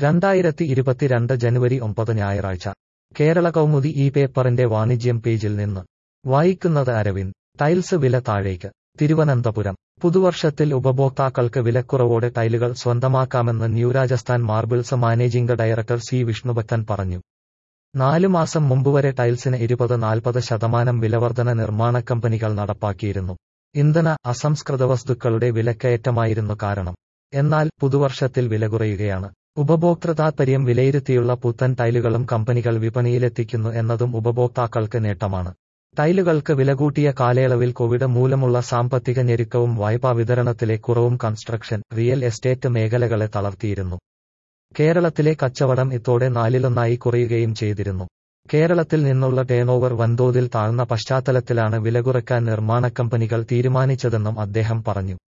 രണ്ടായിരത്തി ഇരുപത്തിരണ്ട് ജനുവരി ഒമ്പത് ഞായറാഴ്ച കേരള കൗമുദി ഈ പേപ്പറിന്റെ വാണിജ്യം പേജിൽ നിന്ന് വായിക്കുന്നത് അരവിന്ദ് ടൈൽസ് വില താഴേക്ക് തിരുവനന്തപുരം പുതുവർഷത്തിൽ ഉപഭോക്താക്കൾക്ക് വിലക്കുറവോടെ ടൈലുകൾ സ്വന്തമാക്കാമെന്ന് new Rajasthan marbles managing director C Vishnubhakthan പറഞ്ഞു നാലു മാസം മുമ്പുവരെ ടൈൽസിന് ഇരുപത് നാൽപ്പത് ശതമാനം വിലവർധന നിർമ്മാണ കമ്പനികൾ നടപ്പാക്കിയിരുന്നു ഇന്ധന അസംസ്കൃത വസ്തുക്കളുടെ വിലക്കയറ്റമായിരുന്നു കാരണം എന്നാൽ പുതുവർഷത്തിൽ വില കുറയുകയാണ് ഉപഭോക്തൃ താൽപര്യം വിലയിരുത്തിയുള്ള പുത്തൻ ടൈലുകളും കമ്പനികൾ വിപണിയിലെത്തിക്കുന്നു എന്നതും ഉപഭോക്താക്കൾക്ക് നേട്ടമാണ് ടൈലുകൾക്ക് വില കൂട്ടിയ കാലയളവിൽ കോവിഡ് മൂലമുള്ള സാമ്പത്തിക ഞെരുക്കവും വായ്പാ വിതരണത്തിലെ കുറവും കൺസ്ട്രക്ഷൻ റിയൽ എസ്റ്റേറ്റ് മേഖലകളെ തളർത്തിയിരുന്നു കേരളത്തിലെ കച്ചവടം ഇത്തോടെ നാലിലൊന്നായി കുറയുകയും ചെയ്തിരുന്നു കേരളത്തിൽ നിന്നുള്ള ടേണോവർ വൻതോതിൽ താഴ്ന്ന പശ്ചാത്തലത്തിലാണ് വില കുറയ്ക്കാൻ നിർമ്മാണ കമ്പനികൾ തീരുമാനിച്ചതെന്നും അദ്ദേഹം പറഞ്ഞു